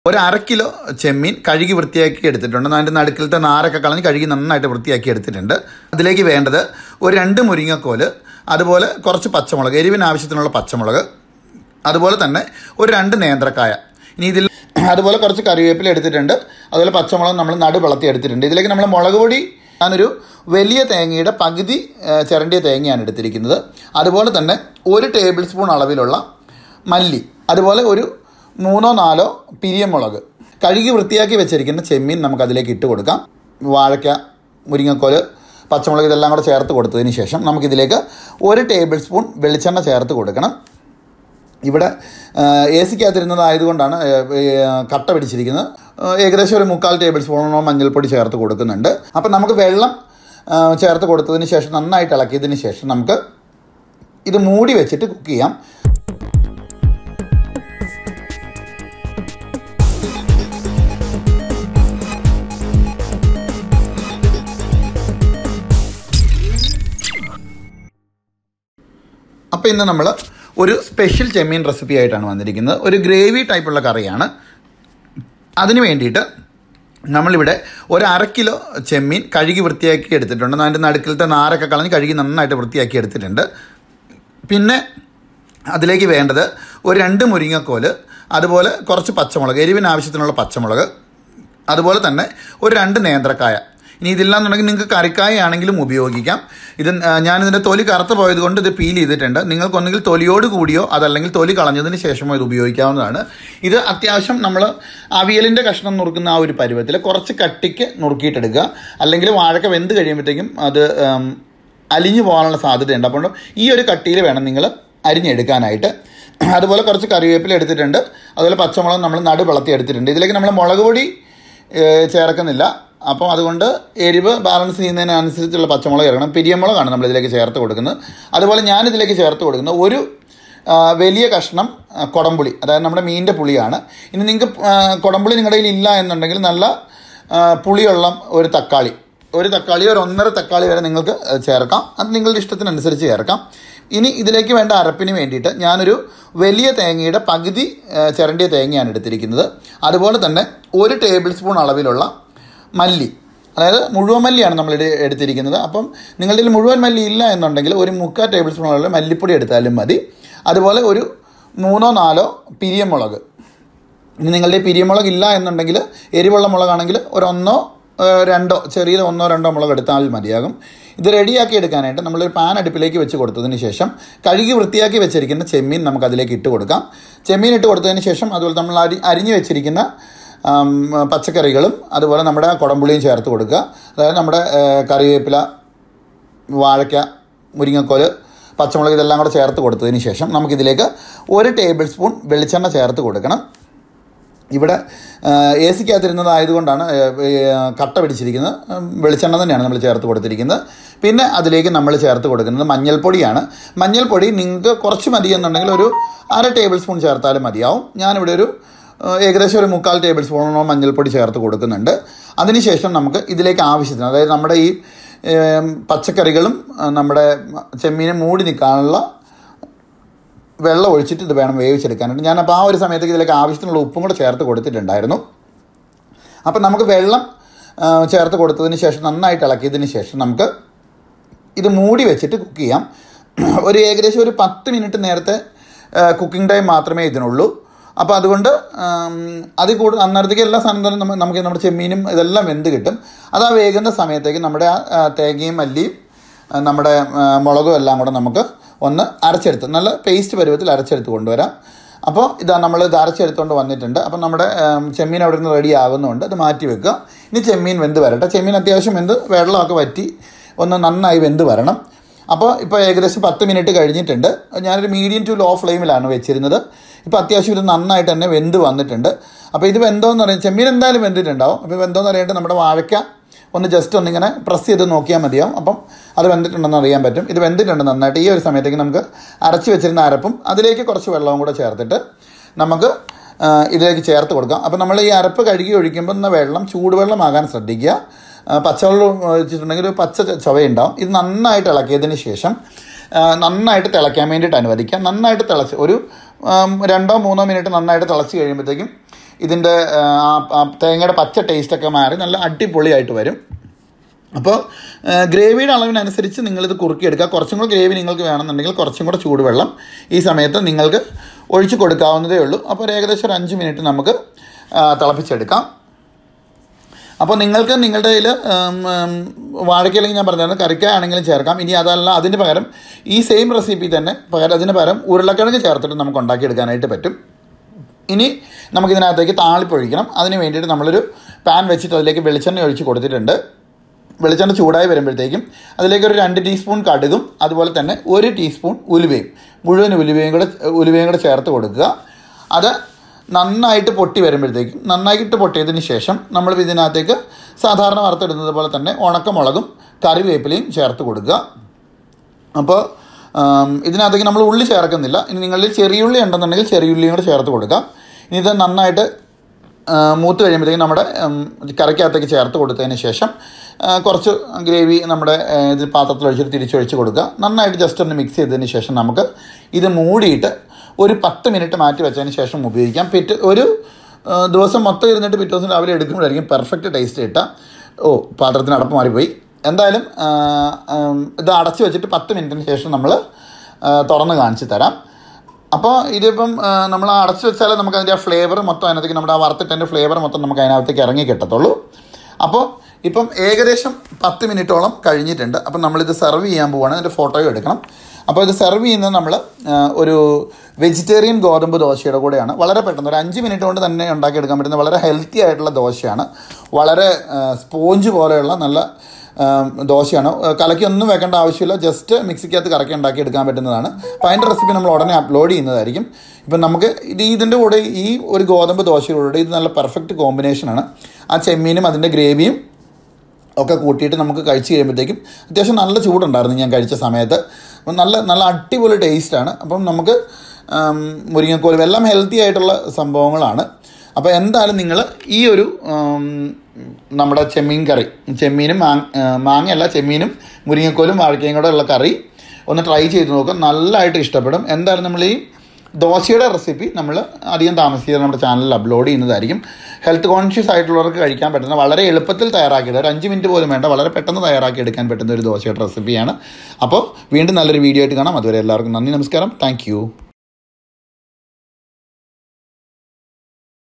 ഒരു അര കിലോ ചെമ്മീൻ കഴുകി വൃത്തിയാക്കി എടുത്തിട്ടുണ്ട് അതിൻ്റെ നടുക്കിലത്തെ നാരൊക്കെ കളഞ്ഞ് കഴുകി നന്നായിട്ട് വൃത്തിയാക്കി എടുത്തിട്ടുണ്ട് അതിലേക്ക് വേണ്ടത് ഒരു രണ്ട് മുരിങ്ങക്കോല് അതുപോലെ കുറച്ച് പച്ചമുളക് എരിവിന് ആവശ്യത്തിനുള്ള പച്ചമുളക് അതുപോലെ തന്നെ ഒരു രണ്ട് നേന്ത്രക്കായ ഇനി ഇതിൽ അതുപോലെ കുറച്ച് കറിവേപ്പില എടുത്തിട്ടുണ്ട് അതുപോലെ പച്ചമുളക് നമ്മൾ നടു വളർത്തി എടുത്തിട്ടുണ്ട് ഇതിലേക്ക് നമ്മൾ മുളക് പൊടി ഞാനൊരു വലിയ തേങ്ങയുടെ പകുതി ആ, ചിരണ്ടിയ തേങ്ങയാണ് എടുത്തിരിക്കുന്നത് അതുപോലെ തന്നെ ഒരു ടേബിൾ സ്പൂൺ അളവിലുള്ള മല്ലി അതുപോലെ ഒരു മൂന്നോ നാലോ പിരിയമുളക് കഴുകി വൃത്തിയാക്കി വെച്ചിരിക്കുന്ന ചെമ്മീൻ നമുക്ക് അതിലേക്ക് ഇട്ട് കൊടുക്കാം വാഴയ്ക്ക മുരിങ്ങക്കോല് പച്ചമുളക് ഇതെല്ലാം കൂടെ ചേർത്ത് കൊടുത്തതിന് ശേഷം നമുക്കിതിലേക്ക് ഒരു ടേബിൾ സ്പൂൺ വെളിച്ചെണ്ണ ചേർത്ത് കൊടുക്കണം ഇവിടെ എ സിക്കകത്തിരുന്നതായതുകൊണ്ടാണ് കട്ട പിടിച്ചിരിക്കുന്നത് ആ, ഏകദേശം ഒരു മുക്കാൽ ടേബിൾ സ്പൂണോ മഞ്ഞൾപ്പൊടി ചേർത്ത് കൊടുക്കുന്നുണ്ട് അപ്പം നമുക്ക് വെള്ളം ആ, ചേർത്ത് കൊടുത്തതിന് ശേഷം നന്നായിട്ട് ഇളക്കിയതിന് ശേഷം നമുക്ക് ഇത് മൂടി വെച്ചിട്ട് കുക്ക് ചെയ്യാം അപ്പോൾ ഇന്ന് നമ്മൾ ഒരു സ്പെഷ്യൽ ചെമ്മീൻ റെസിപ്പി ആയിട്ടാണ് വന്നിരിക്കുന്നത് ഒരു ഗ്രേവി ടൈപ്പുള്ള കറിയാണ് അതിന് വേണ്ടിയിട്ട് നമ്മളിവിടെ ഒരു അര കിലോ ചെമ്മീൻ കഴുകി വൃത്തിയാക്കി എടുത്തിട്ടുണ്ട് അതിൻ്റെ നടുക്കിലത്തെ നാരൊക്കെ കളഞ്ഞ് കഴുകി നന്നായിട്ട് വൃത്തിയാക്കി എടുത്തിട്ടുണ്ട് പിന്നെ അതിലേക്ക് വേണ്ടത് ഒരു രണ്ട് മുരിങ്ങക്കോല് അതുപോലെ കുറച്ച് പച്ചമുളക് എരിവിന് ആവശ്യത്തിനുള്ള പച്ചമുളക് അതുപോലെ തന്നെ ഒരു രണ്ട് നേന്ത്രക്കായ ഇനി ഇതില്ലാന്നുണ്ടെങ്കിൽ നിങ്ങൾക്ക് കറിക്കായ ആണെങ്കിലും ഉപയോഗിക്കാം ഇത് ആ, ഞാനിതിൻ്റെ തൊലി കറുത്ത് പോയത് കൊണ്ട് ഇത് പീൽ ചെയ്തിട്ടുണ്ട് നിങ്ങൾക്കൊന്നെങ്കിൽ തൊലിയോട് കൂടിയോ അതല്ലെങ്കിൽ തൊലി കളഞ്ഞതിന് ശേഷമോ ഇത് ഉപയോഗിക്കാവുന്നതാണ് ഇത് അത്യാവശ്യം നമ്മൾ അവിയലിൻ്റെ കഷ്ണം നുറുക്കുന്ന ആ ഒരു പരുവത്തിൽ കുറച്ച് കട്ടിക്ക് നുറുക്കിയിട്ടെടുക്കുക അല്ലെങ്കിൽ വാഴക്ക വെന്ത് കഴിയുമ്പോഴത്തേക്കും അത് ഉം, അലിഞ്ഞു പോകാനുള്ള സാധ്യതയുണ്ട് അപ്പോൾ ഈ ഒരു കട്ടിയിൽ വേണം നിങ്ങൾ അരിഞ്ഞെടുക്കാനായിട്ട് അതുപോലെ കുറച്ച് കറിവേപ്പില എടുത്തിട്ടുണ്ട് അതുപോലെ പച്ചമുളക് നമ്മൾ നടു വളർത്തി എടുത്തിട്ടുണ്ട് ഇതിലേക്ക് നമ്മൾ മുളക് പൊടി ഏഹ്, ചേർക്കുന്നില്ല അപ്പം അതുകൊണ്ട് എരിവ് ബാലൻസ് ചെയ്യുന്നതിനനുസരിച്ചുള്ള പച്ചമുളക് ചേർക്കണം പിരിയമുളകാണ് നമ്മൾ ഇതിലേക്ക് ചേർത്ത് കൊടുക്കുന്നത് അതുപോലെ ഞാനിതിലേക്ക് ചേർത്ത് കൊടുക്കുന്നത് ഒരു ആ, വലിയ കഷ്ണം ആ, കൊടംപുളി അതായത് നമ്മുടെ മീനിൻ്റെ പുളിയാണ് ഇനി നിങ്ങൾക്ക് ആ, കൊടംപുളി നിങ്ങളുടെ കയ്യിൽ ഇല്ല എന്നുണ്ടെങ്കിൽ നല്ല ആ, പുളിയുള്ള ഒരു തക്കാളി ഒരു തക്കാളി ഒരു ഒന്നര തക്കാളി വരെ നിങ്ങൾക്ക് ചേർക്കാം അത് നിങ്ങളുടെ ഇഷ്ടത്തിനനുസരിച്ച് ചേർക്കാം ഇനി ഇതിലേക്ക് വേണ്ട അരപ്പിന് വേണ്ടിയിട്ട് ഞാനൊരു വലിയ തേങ്ങയുടെ പകുതി ആ, ചിരണ്ടിയ തേങ്ങയാണ് എടുത്തിരിക്കുന്നത് അതുപോലെ തന്നെ ഒരു ടേബിൾ സ്പൂൺ അളവിലുള്ള മല്ലി അതായത് മുഴുവൻ മല്ലിയാണ് നമ്മൾ എടു- എടുത്തിരിക്കുന്നത് അപ്പം നിങ്ങളുടെ കയ്യിൽ മുഴുവൻ മല്ലി ഇല്ല എന്നുണ്ടെങ്കിൽ ഒരു മുക്കാൽ ടേബിൾ സ്പൂൺ അളവിൽ മല്ലിപ്പൊടി എടുത്താലും മതി അതുപോലെ ഒരു മൂന്നോ നാലോ പിരിയമുളക് ഇനി നിങ്ങളുടെ ഈ പിരിയമുളക് ഇല്ല എന്നുണ്ടെങ്കിൽ എരിവുള്ള മുളകാണെങ്കിൽ ഒരു ഒന്നോ ഏഹ്, രണ്ടോ ചെറിയ ഒന്നോ രണ്ടോ മുളക് എടുത്താൽ മതിയാകും ഇത് റെഡിയാക്കി എടുക്കാനായിട്ട് നമ്മളൊരു പാൻ അടുപ്പിലേക്ക് വെച്ച് കൊടുത്തതിന് ശേഷം കഴുകി വൃത്തിയാക്കി വെച്ചിരിക്കുന്ന ചെമ്മീൻ നമുക്ക് അതിലേക്ക് ഇട്ട് കൊടുക്കാം ചെമ്മീൻ ഇട്ട് കൊടുത്തതിന് ശേഷം അതുപോലെ നമ്മൾ അരി അരിഞ്ഞു വെച്ചിരിക്കുന്ന ആം, പച്ചക്കറികളും അതുപോലെ നമ്മുടെ കുടംപുളിയും ചേർത്ത് കൊടുക്കുക അതായത് നമ്മുടെ ഏഹ്, കറിവേപ്പില വാഴയ്ക്ക മുരിങ്ങക്കോല് പച്ചമുളക് ഇതെല്ലാം കൂടെ ചേർത്ത് കൊടുത്തതിന് ശേഷം നമുക്കിതിലേക്ക് ഒരു ടേബിൾ സ്പൂൺ വെളിച്ചെണ്ണ ചേർത്ത് കൊടുക്കണം ഇവിടെ എ സിക്കകത്തിരുന്നതായതുകൊണ്ടാണ് കട്ട പിടിച്ചിരിക്കുന്നത് ഉം, വെളിച്ചെണ്ണ തന്നെയാണ് നമ്മൾ ചേർത്ത് കൊടുത്തിരിക്കുന്നത് പിന്നെ അതിലേക്ക് നമ്മൾ ചേർത്ത് കൊടുക്കുന്നത് മഞ്ഞൾപ്പൊടിയാണ് മഞ്ഞൾപ്പൊടി നിങ്ങൾക്ക് കുറച്ച് മതി എന്നുണ്ടെങ്കിൽ ഒരു അര ടേബിൾ സ്പൂൺ ചേർത്താലും മതിയാവും ഞാനിവിടെ ഒരു ഏഹ്, ഏകദേശം ഒരു മുക്കാൽ ടേബിൾ സ്പൂണോ മഞ്ഞൾപ്പൊടി ചേർത്ത് കൊടുക്കുന്നുണ്ട് അതിനുശേഷം നമുക്ക് ഇതിലേക്ക് ആവശ്യത്തിന് അതായത് നമ്മുടെ ഈ ഏം, പച്ചക്കറികളും ആ, നമ്മുടെ ചെമ്മീനെ മൂടി നിൽക്കാനുള്ള വെള്ളം ഒഴിച്ചിട്ട് ഇത് വേണം വേവിച്ചെടുക്കാനായിട്ട് ഞാനപ്പോൾ ആ ഒരു സമയത്തേക്ക് ഇതിലേക്ക് ആവശ്യത്തിനുള്ള ഉപ്പും കൂടെ ചേർത്ത് കൊടുത്തിട്ടുണ്ടായിരുന്നു അപ്പം നമുക്ക് വെള്ളം ആ, ചേർത്ത് കൊടുത്തതിന് ശേഷം നന്നായിട്ട് ഇളക്കിയതിന് ശേഷം നമുക്ക് ഇത് മൂടി വെച്ചിട്ട് കുക്ക് ചെയ്യാം ഒരു ഏകദേശം ഒരു പത്ത് മിനിറ്റ് നേരത്തെ കുക്കിംഗ് ടൈം മാത്രമേ ഇതിനുള്ളൂ അപ്പോൾ അതുകൊണ്ട് ആം, അതിൽ കൂടുതൽ അന്നേരത്തേക്ക് എല്ലാ സാധനം തന്നെ നമ്മ- നമുക്ക് നമ്മുടെ ചെമ്മീനും ഇതെല്ലാം വെന്ത് കിട്ടും അത് ആ വേകുന്ന സമയത്തേക്ക് നമ്മുടെ ആ ആ, തേങ്ങയും മല്ലിയും ആ, നമ്മുടെ ആ, മുളകും എല്ലാം കൂടെ നമുക്ക് ഒന്ന് അരച്ചെടുത്ത് നല്ല പേസ്റ്റ് പരുവത്തിൽ അരച്ചെടുത്ത് കൊണ്ടുവരാം അപ്പോൾ ഇതാ നമ്മൾ ഇത് അരച്ചെടുത്തുകൊണ്ട് വന്നിട്ടുണ്ട് അപ്പം നമ്മുടെ ആം, ചെമ്മീൻ അവിടെ നിന്ന് റെഡി ആകുന്നുണ്ട് അത് മാറ്റി വെക്കുക ഇനി ചെമ്മീൻ വെന്ത് വരട്ടെ ചെമ്മീൻ അത്യാവശ്യം വെന്ത് വെള്ളമൊക്കെ വറ്റി ഒന്ന് നന്നായി വെന്ത് വരണം അപ്പോൾ ഇപ്പോൾ ഏകദേശം പത്ത് മിനിറ്റ് കഴിഞ്ഞിട്ടുണ്ട് ഞാനൊരു മീഡിയം ടു ലോ ഫ്ലെയിമിലാണ് വെച്ചിരുന്നത് ഇപ്പോൾ അത്യാവശ്യം ഇത് നന്നായിട്ട് തന്നെ വെന്ത് വന്നിട്ടുണ്ട് അപ്പോൾ ഇത് വെന്തോന്ന് അറിയാം ചെമ്മീൻ എന്തായാലും വെന്തിട്ടുണ്ടാവും അപ്പോൾ വെന്തോന്ന് അറിയാണ്ട് നമ്മുടെ വാഴയ്ക്ക ഒന്ന് ജസ്റ്റ് ഒന്നിങ്ങനെ പ്രസ് ചെയ്ത് നോക്കിയാൽ മതിയാവും അപ്പം അത് വെന്തിട്ടുണ്ടെന്ന് അറിയാൻ പറ്റും ഇത് വെന്തിട്ടുണ്ട് നന്നായിട്ട് ഈ ഒരു സമയത്തേക്ക് നമുക്ക് അരച്ച് വെച്ചിരുന്ന അരപ്പും അതിലേക്ക് കുറച്ച് വെള്ളവും കൂടെ ചേർത്തിട്ട് നമുക്ക് ആ, ഇതിലേക്ക് ചേർത്ത് കൊടുക്കാം അപ്പോൾ നമ്മൾ ഈ അരപ്പ് കഴുകി ഒഴിക്കുമ്പോൾ എന്ന വെള്ളം ചൂടുവെള്ളമാകാൻ ശ്രദ്ധിക്കുക ആ, പച്ചവെള്ളം ഒഴിച്ചിട്ടുണ്ടെങ്കിൽ ഒരു പച്ച ച- ചുവയുണ്ടാവും ഇത് നന്നായിട്ട് ഇളക്കിയതിന് ശേഷം ആ, നന്നായിട്ട് തിളയ്ക്കാൻ വേണ്ടിയിട്ട് അനുവദിക്കാം നന്നായിട്ട് തിളച്ച് ഒരു ആം, രണ്ടോ മൂന്നോ മിനിറ്റ് നന്നായിട്ട് തിളച്ച് കഴിയുമ്പോഴത്തേക്കും ഇതിൻ്റെ ആ ആ തേങ്ങയുടെ പച്ച ടേസ്റ്റൊക്കെ മാറി നല്ല അടിപൊളിയായിട്ട് വരും അപ്പോൾ ഗ്രേവിയുടെ അളവിനനുസരിച്ച് നിങ്ങളിത് കുറുക്കിയെടുക്കുക കുറച്ചും കൂടെ ഗ്രേവി നിങ്ങൾക്ക് വേണമെന്നുണ്ടെങ്കിൽ കുറച്ചും കൂടെ ചൂടുവെള്ളം ഈ സമയത്ത് നിങ്ങൾക്ക് ഒഴിച്ച് കൊടുക്കാവുന്നതേ ഉള്ളൂ അപ്പോൾ ഒരു ഏകദേശം ഒരു അഞ്ച് മിനിറ്റ് നമുക്ക് ആ, തിളപ്പിച്ചെടുക്കാം അപ്പോൾ നിങ്ങൾക്ക് നിങ്ങളുടെ കയ്യിൽ വാഴക്കയിലേക്ക് ഞാൻ പറഞ്ഞായിരുന്നു കറിക്കായ ആണെങ്കിലും ചേർക്കാം ഇനി അതല്ല അതിന് പകരം ഈ സെയിം റെസിപ്പി തന്നെ പകരം അതിന് പകരം ഉരുളക്കിഴങ്ങ് ചേർത്തിട്ട് നമുക്ക് ഉണ്ടാക്കിയെടുക്കാനായിട്ട് പറ്റും ഇനി നമുക്കിതിനകത്തേക്ക് താളിപ്പൊഴിക്കണം അതിന് വേണ്ടിയിട്ട് നമ്മളൊരു പാൻ വെച്ചിട്ട് അതിലേക്ക് വെളിച്ചെണ്ണ ഒഴിച്ച് കൊടുത്തിട്ടുണ്ട് വെളിച്ചെണ്ണ ചൂടായി വരുമ്പോഴത്തേക്കും അതിലേക്ക് ഒരു രണ്ട് ടീസ്പൂൺ കടുകും അതുപോലെ തന്നെ ഒരു ടീസ്പൂൺ ഉലുവയും മുഴുവൻ ഉലുവയും കൂടെ ഉലുവയും കൂടെ ചേർത്ത് കൊടുക്കുക അത് നന്നായിട്ട് പൊട്ടി വരുമ്പോഴത്തേക്കും നന്നായിട്ട് പൊട്ടിയതിന് ശേഷം നമ്മൾ ഇതിനകത്തേക്ക് സാധാരണ വറുത്തെടുക്കുന്നത് പോലെ തന്നെ ഉണക്കമുളകും കറിവേപ്പിലയും ചേർത്ത് കൊടുക്കുക അപ്പോൾ ആം, ഇതിനകത്തേക്ക് നമ്മൾ ഉള്ളി ചേർക്കുന്നില്ല ഇനി നിങ്ങളിൽ ചെറിയുള്ളി ഉണ്ടെന്നുണ്ടെങ്കിൽ ചെറിയുള്ളിയും കൂടെ ചേർത്ത് കൊടുക്കാം ഇനി ഇത് നന്നായിട്ട് ആ, മൂത്ത് കഴിയുമ്പോഴത്തേക്കും നമ്മുടെ ഉം, കറിക്കകത്തേക്ക് ചേർത്ത് കൊടുത്തതിന് ശേഷം ആ, കുറച്ച് ഗ്രേവി നമ്മുടെ ആ, ഇത് പാത്രത്തിൽ ഒഴിച്ചിട്ട് തിരിച്ചൊഴിച്ച് കൊടുക്കുക നന്നായിട്ട് ജസ്റ്റ് ഒന്ന് മിക്സ് ചെയ്തതിന് ശേഷം നമുക്ക് ഇത് മൂടിയിട്ട് ഒരു പത്ത് മിനിറ്റ് മാറ്റി വെച്ചതിന് ശേഷം ഉപയോഗിക്കാം പിറ്റ് ഒരു ആ, ദിവസം മൊത്തം ഇരുന്നിട്ട് പിറ്റേ ദിവസം രാവിലെ എടുക്കുമ്പോഴായിരിക്കും പെർഫെക്റ്റ് ടേസ്റ്റ് കിട്ടുക ഓ പാത്രത്തിന് അടപ്പ് മാറിപ്പോയി എന്തായാലും ആ, ഉം, ഇത് അടച്ച് വെച്ചിട്ട് പത്ത് മിനിറ്റിന് ശേഷം നമ്മൾ തുറന്ന് കാണിച്ച് തരാം അപ്പോൾ ഇതിപ്പം ആ, നമ്മൾ അടച്ചു വെച്ചാൽ നമുക്ക് അതിൻ്റെ ആ ഫ്ലേവർ മൊത്തം അതിനകത്തേക്ക് നമ്മുടെ ആ വറുത്തിട്ടതിൻ്റെ ഫ്ലേവർ മൊത്തം നമുക്ക് അതിനകത്തേക്ക് ഇറങ്ങി കിട്ടത്തുള്ളൂ അപ്പോൾ ഇപ്പം ഏകദേശം പത്ത് മിനിറ്റോളം കഴിഞ്ഞിട്ടുണ്ട് അപ്പം നമ്മളിത് സെർവ് ചെയ്യാൻ പോവുകയാണ് അതിൻ്റെ ഫോട്ടോയും എടുക്കണം അപ്പോൾ ഇത് സെർവ് ചെയ്യുന്നത് നമ്മൾ ആ, ഒരു വെജിറ്റേറിയൻ ഗോതമ്പ് ദോശയുടെ കൂടെയാണ് വളരെ പെട്ടെന്ന് ഒരു അഞ്ച് മിനിറ്റ് കൊണ്ട് തന്നെ ഉണ്ടാക്കിയെടുക്കാൻ പറ്റുന്ന വളരെ ഹെൽത്തി ആയിട്ടുള്ള ദോശയാണ് വളരെ സ്പോഞ്ച് പോലെയുള്ള നല്ല ആ, ദോശയാണ് ആ, കലക്കിയൊന്നും വെക്കേണ്ട ആവശ്യമില്ല ജസ്റ്റ് മിക്സിക്കകത്ത് കറക്കി ഉണ്ടാക്കി എടുക്കാൻ പറ്റുന്നതാണ് അപ്പോൾ അതിൻ്റെ റെസിപ്പി നമ്മൾ ഉടനെ അപ്ലോഡ് ചെയ്യുന്നതായിരിക്കും ഇപ്പം നമുക്ക് ഇത് ഇതിൻ്റെ കൂടെ ഈ ഒരു ഗോതമ്പ് ദോശയുടെ കൂടെ ഇത് നല്ല പെർഫെക്റ്റ് കോമ്പിനേഷനാണ് ആ ചെമ്മീനും അതിൻ്റെ ഗ്രേവിയും ഒക്കെ കൂട്ടിയിട്ട് നമുക്ക് കഴിച്ച് കഴിയുമ്പോഴത്തേക്കും അത്യാവശ്യം നല്ല ചൂടുണ്ടായിരുന്നു ഞാൻ കഴിച്ച സമയത്ത് അപ്പം നല്ല നല്ല അടിപൊളി ടേസ്റ്റാണ് അപ്പം നമുക്ക് ആം, മുരിങ്ങക്കോലും എല്ലാം ഹെൽത്തി ആയിട്ടുള്ള സംഭവങ്ങളാണ് അപ്പോൾ എന്തായാലും നിങ്ങൾ ഈ ഒരു ആം, നമ്മുടെ ചെമ്മീൻ കറി ചെമ്മീനും മാങ്ങ ആ, മാങ്ങയല്ല ചെമ്മീനും മുരിങ്ങക്കോലും വാഴക്കയും കൂടെ ഉള്ള കറി ഒന്ന് ട്രൈ ചെയ്ത് നോക്കുക നല്ലതായിട്ട് ഇഷ്ടപ്പെടും എന്തായാലും നമ്മൾ ഈ ദോശയുടെ റെസിപ്പി നമ്മൾ അധികം താമസിക്കാതെ നമ്മുടെ ചാനലിൽ അപ്ലോഡ് ചെയ്യുന്നതായിരിക്കും ഹെൽത്ത് കോൺഷ്യസ് ആയിട്ടുള്ളവർക്ക് കഴിക്കാൻ പറ്റുന്ന വളരെ എളുപ്പത്തിൽ തയ്യാറാക്കിയത് ഒരു അഞ്ച് മിനിറ്റ് പോലും വേണ്ട വളരെ പെട്ടെന്ന് തയ്യാറാക്കി എടുക്കാൻ പറ്റുന്ന ഒരു ദോശയുടെ റെസിപ്പിയാണ് അപ്പോൾ വീണ്ടും നല്ലൊരു വീഡിയോ ആയിട്ട് കാണാം അതുവരെ എല്ലാവർക്കും നന്ദി നമസ്കാരം താങ്ക്